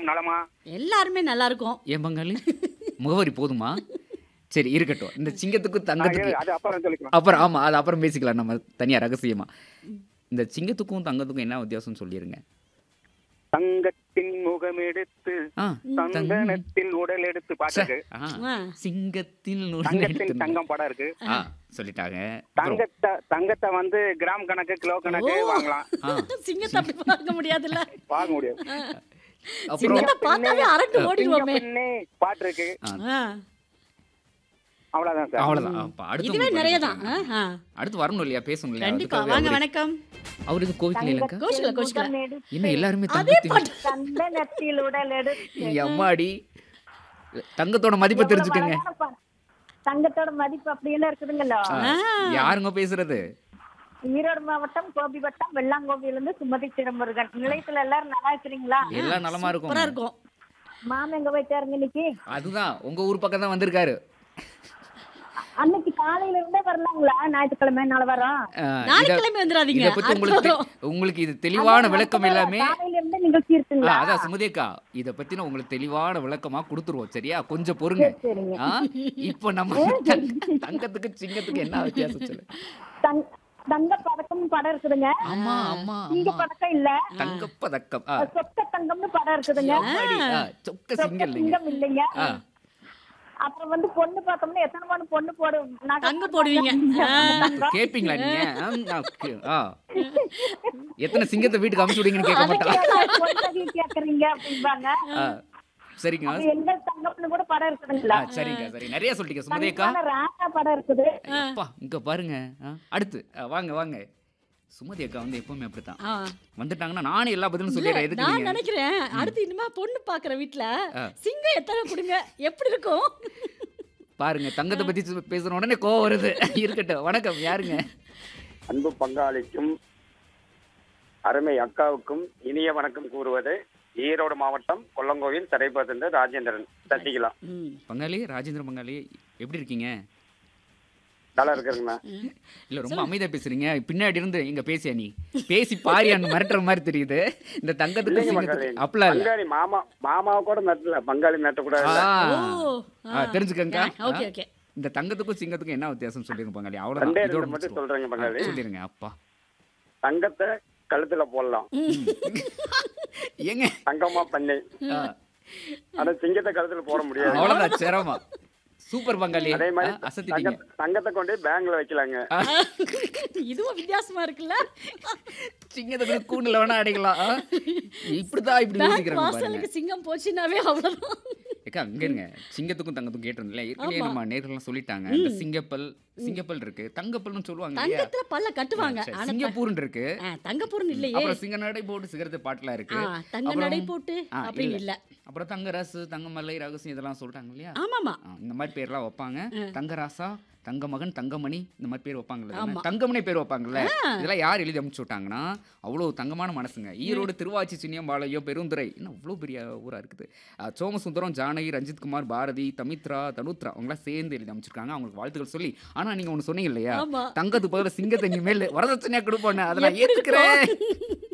நலமா எல்லாருமே நல்லா இருக்கும் ஏன் பங்காளி முகவரி போதுமா சரி இருக்கட்டும் இந்த சிங்கத்துக்கும் நான் தங்கத்துக்கு இரு, அது அப்புறம் சொல்லிக்கலாம் அப்புறம் ஆமா அது அப்புறம் பேசிக்கலாம் நம்ம தனியா ரகசியமா இந்த சிங்கத்துக்கும் தங்கத்துக்கும் என்ன வித்தியாசம் சொல்லிருங்க தங்கத்தின் முகம் எடுத்து ஆ சந்தனத்தில் உடல் எடுத்து பாட்டுக்கு ஆ, ஆ. சிங்கத்தில் நூறு தங்கத்தின் எடுத்து- தங்கம் படம் இருக்கு ஆ சொல்லிட்டாங்க அப்புறம், தங்கத்தை தங்கத்தை வந்து கிராம் கணக்கு கிலோ கணக்கு ஓ. வாங்கலாம் ஆ, சிங்கத்தை அப்படி பார்க்க முடியாதுல்ல வாங்க முடியாது அப்புறம் சிங்கத்தை பார்த்தாவே அரண்டு சிங்க ஓடிடுவோமே பெண்ணே பாட்டு இருக்கு ஆ. அவ்வளவுதான் சார் அவ்வளவுதான் அப்ப அடுத்து இதுவே உங்களுக்கு நிறைய பதில் தான் சொல்லுங்க. ஆ, ஆ. அடுத்து வரணும் இல்லையா பேசணும் இல்லையா கண்டிப்பா அதுக்காக வாங்க அவரு- வணக்கம் அவரு இது கோவிக்கல இல்லைங்க கோஷில கோஷில என்ன எல்லாருமே அதே தங்கத்தில் பாட்டு சந்தனத்தில் உடல் எடுத்து அம்மாடி தங்கத்தோட மதிப்பை தெரிஞ்சுக்கங்க அழகான பா- தங்கத்தோட மதிப்பு அப்படின்னு இருக்குதுங்களோ ஆ, யாருங்க பேசுறது ஈரோடு மாவட்டம் கோபி வட்டம் வெள்ளாங்கோவில இருந்து சுமதி திருமுருகன் நிலையத்துல எல்லாரும் நல்லா இருக்கிறீங்களா எல்லாம் நலமா சூப்பரா இருக்கும் இருக்கும் மாமா எங்க போயிட்டாருங்க இன்னைக்கு அதுதான் உங்க ஊர் பக்கம் தான் வந்திருக்காரு அன்னைக்கு காலையில இருந்தே வரலாங்களா ஞாயிற்றுக்கிழமை நாளை வரோம் ஆ, இத- நாளைக்கிழமை வந்துடாதீங்க இத பத்தி அடுத்து உங்களுக்கு வரும். உங்களுக்கு இது தெளிவான விளக்கம் எல்லாமே காலையில இருந்தே நிகழ்ச்சி ஆ, இருக்குங்களா அதான் சுமதியக்கா இத பத்தின உங்களுக்கு தெளிவான விளக்கமா கொடுத்துருவோம் சரியா கொஞ்சம் பொறுங்க சரிங்க ஆ, இப்போ நம்ம தங்க- தங்கத்துக்கு சிங்கத்துக்கு என்ன வித்தியாசம் சொல்லு தங்- தங்க பதக்கம் படம் இருக்குதுங்க ஆமா ஆமா சிங்க ஆமா பதக்கம் இல்ல தங்கப்பதக்கம் ஆ, சொக்க தங்கம்னு படம் இருக்குதுங்க அம்மாடி, ஆ, சொக்க சொக்க சிங்கம் இல்லைங்க சிங்கம் இல்லைங்க ஆ, அப்புறம் வந்து பொண்ணு பார்த்தோம்னா எத்தனை மணி பொண்ணு போடு நகை தங்க போடுவீங்க ஆ. கேப்பீங்களா நீங்க ஆ, ஆ, கே- ஆ. எத்தனை சிங்கத்தை வீட்டுக்கு அமுச்சு விடுங்கன்னு கேட்க மாட்டான் பொண்ணு கேக்குறீங்க அப்படிம்பாங்க ஆ, சரிங்க அப்ப எங்க தங்கம்னு கூட படம் ஆ, இருக்குதுங்களா சரிங்க சரி நிறைய சொல்லிட்டீங்க சுமதியக்கா தங்கமான ராசா படம் இருக்குது அப்பா இங்க பாருங்க ஆ, அடுத்து ஆ, வாங்க வாங்க சுமதி அக்கா வந்து எப்பவுமே அப்படித்தான் ஆ. வந்துட்டாங்கன்னா நானே எல்லா பதிலும் சொல்லிடுறேன் எதுக்கு நான் நீங்க நினைக்கிறேன் அடுத்து இனிமே பொண்ணு பாக்குற வீட்ல ஆ. சிங்கம் எத்தனை கொடுங்க எப்படி இருக்கும் பாருங்க தங்கத்தை பத்தி சு- பேசுன உடனே கோவம் வருது இருக்கட்டும் வணக்கம் யாருங்க அன்பு பங்காளிக்கும் அருமை அக்காவுக்கும் இனிய வணக்கம் கூறுவது ஈரோடு மாவட்டம் கொல்லங்கோவில் தரைப்பத்திருந்து ராஜேந்திரன் சசிகலா ம். பங்காளி ராஜேந்திர பங்காளி எப்படி இருக்கீங்க நல்லா இருக்குதுங்கண்ணா இல்ல ரொம்ப அமைதியா பேசுறீங்க பின்னாடி இருந்து இங்க பேசியா நீ பேசி பாரியான்னு மிரட்டுற மாதிரி தெரியுது இந்த தங்கத்துக்கு இல்லைங்க சிங்கத்துக்கு பங்காளி அப்பலாம் இல்ல பங்காளி மாமா மாமாவை கூட மெட்டல பங்காளி மெட்ட கூட ஆ, ஓ ஆ, தெரிஞ்சுக்கங்கக்கா. ஓகே ஓகே இந்த தங்கத்துக்கும் சிங்கத்துக்கும் என்ன வித்தியாசம் சொல்லிருங்க பங்காளி அவ்வளவுதான் ரெண்டே இதோட ரெண்டு மட்டும் முடிச்சிருவோம். சொல்றேங்க பங்காளி ஆ, சொல்லிருங்க அப்பா தங்கத்தை கழுத்துல போடலாம் ஏங்க தங்கமா பண்ணி ஆ, ஆனா சிங்கத்தை கழுத்துல போட முடியாது அவ்வளவுதான் சிரமமா சூப்பர் பங்காளி அதே மாதிரி ஆ, அசத்திட்டீங்க தங்க- தங்கத்தை கொண்டு போய் பேங்க்ல வைக்கலாங்க இதுவும் வித்தியாசமா இருக்குல்ல சிங்கத்துக்கு கூண்டுல வேணா அடைக்கலாம் ஆ? இப்படிதான் இப்படி பேங்க் யோசிக்கிறாங்க பாருங்க வாசலுக்கு சிங்கம் போச்சுனாவே அவ்வளவுதான் ஏக்கா அங்க இருங்க சிங்கத்துக்கும் தங்கத்துக்கும் கேட்டிருந்தல ஏற்கனவே ஆமா. நம்ம நேர்கள்லாம் சொல்லிட்டாங்க இந்த சிங்கப்பல் சிங்கப்பல் இருக்கு தங்கப்பல்னு சொல்லுவாங்க இல்லையா தங்கத்துல பல்ல கட்டுவாங்க சரி, ஆனா சிங்கப்பூர்னு இருக்கு ஆ, தங்கப்பூர்னு இல்லையே அப்புறம் சிங்க நடை போட்டு சிகரத்து பாட்டுலாம் இருக்கு ஆ, தங்க அப்புறம்- நடை போட்டு ஆ, அப்படின்னு இல்ல அப்புறம் தங்க ரசு தங்க மல்லை ரகசியம் இதெல்லாம் சொல்லிட்டாங்க இல்லையா ஆமாமா ஆ, இந்த மாதிரி பேர்லாம் வைப்பாங்க தங்கராசா தங்க மகன் தங்கமணி இந்த மாதிரி பேர் வைப்பாங்கல்ல ஆமா. தானே? தங்கமணி பேர் வைப்பாங்கல்ல இதெல்லாம் யார் எழுதி அமுச்சு விட்டாங்கன்னா அவ்வளவு தங்கமான மனசுங்க ஈரோடு திருவாச்சி சின்னியம்பாளையம் பெருந்துறை இன்னும் அவ்வளோ பெரிய ஊரா இருக்குது ஆ, சோமசுந்தரம் ஜானகி ரஞ்சித்குமார் பாரதி தமித்ரா தனுத்ரா அவங்களாம் சேர்ந்து எழுதி அமைச்சிருக்காங்க அவங்களுக்கு வாழ்த்துக்கள் சொல்லி ஆனா நீங்க ஒண்ணு சொன்னீங்க இல்லையா ஆமா தங்கத்துக்கு பதிலா சிங்கத்தை இனிமேல் வரதட்சணையா கொடுப்போன்னு அதை நான் எப்படி ஏத்துக்கிறேன் இருக்கும்?